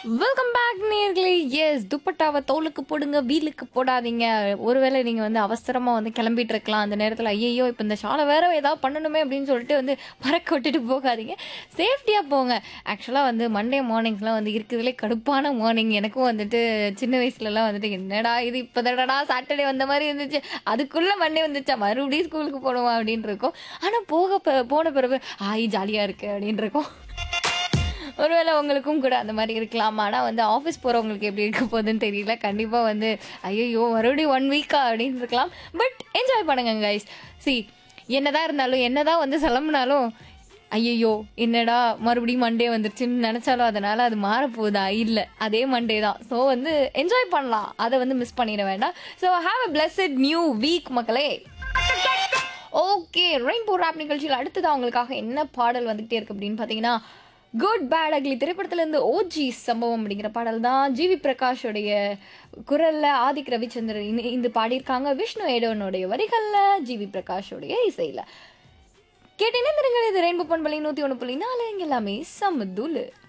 welcome back நேர்களே yes துப்பட்டாவை தோலுக்கு போடுங்க வீலுக்கு போடாதீங்க ஒருவேளை நீங்கள் வந்து அவசரமாக வந்து கிளம்பிட்டு இருக்கலாம் அந்த நேரத்தில் ஐயோ இப்போ இந்த ஷாலை வேற ஏதாவது பண்ணணுமே அப்படின்னு சொல்லிட்டு வந்து பறக்க விட்டுட்டு போகாதீங்க சேஃப்டியாக போங்க ஆக்சுவலாக வந்து மண்டே மார்னிங்ஸ்லாம் வந்து இருக்கிறதுலே கடுப்பான மார்னிங் எனக்கும் வந்துட்டு சின்ன வயசுலலாம் வந்துட்டு என்னடா இது இப்போ தடடா சாட்டர்டே வந்த மாதிரி இருந்துச்சு அதுக்குள்ளே மண்டே வந்துச்சா மறுபடியும் ஸ்கூலுக்கு போகணுமா அப்படின்னு இருக்கும் ஆனால் போக ப- போன பிறகு ஆய் ஜாலியாக இருக்கு அப்படின்னு இருக்கும் ஒருவேளை உங்களுக்கும் கூட அந்த மாதிரி இருக்கலாம் ஆனால் வந்து ஆஃபீஸ் போகிறவங்களுக்கு எப்படி இருக்க போகுதுன்னு தெரியல கண்டிப்பாக வந்து ஐயோ மறுபடியும் ஒன் வீக்கா அப்படின்னு இருக்கலாம் பட் என்ஜாய் பண்ணுங்க கைஸ் சி என்னதான் இருந்தாலும் என்னதான் வந்து கிளம்புனாலும் ஐயோ என்னடா மறுபடியும் மண்டே வந்துருச்சுன்னு நினச்சாலும் அதனால் அது மாறப்போகுதா இல்லை அதே மண்டே தான் ஸோ வந்து என்ஜாய் பண்ணலாம் அதை வந்து மிஸ் பண்ணிட வேண்டாம் so have a blessed new week மக்களே ஓகே ரெயின்போ ராப் நிகழ்ச்சியில் அடுத்தது அவங்களுக்காக என்ன பாடல் வந்துகிட்டே இருக்கு அப்படின்னு பார்த்தீங்கன்னா குட் பேட் அக்லி திரைப்படத்திலேருந்து ஓஜி சம்பவம் அப்படிங்கிற பாடல் தான் ஜிவி பிரகாஷோடைய குரலில் ஆதிக் ரவிச்சந்திரன் இந்த- இந்த பாடியிருக்காங்க விஷ்ணு ஏடோனுடைய வரிகளில் ஜிவி பிரகாஷோடைய இசையில் கேட்டீங்கன்னா இது ரெயின்போ பண்பலை நூற்றி ஒன்று புள்ளி நாலு இங்க எல்லாமே சமதுலு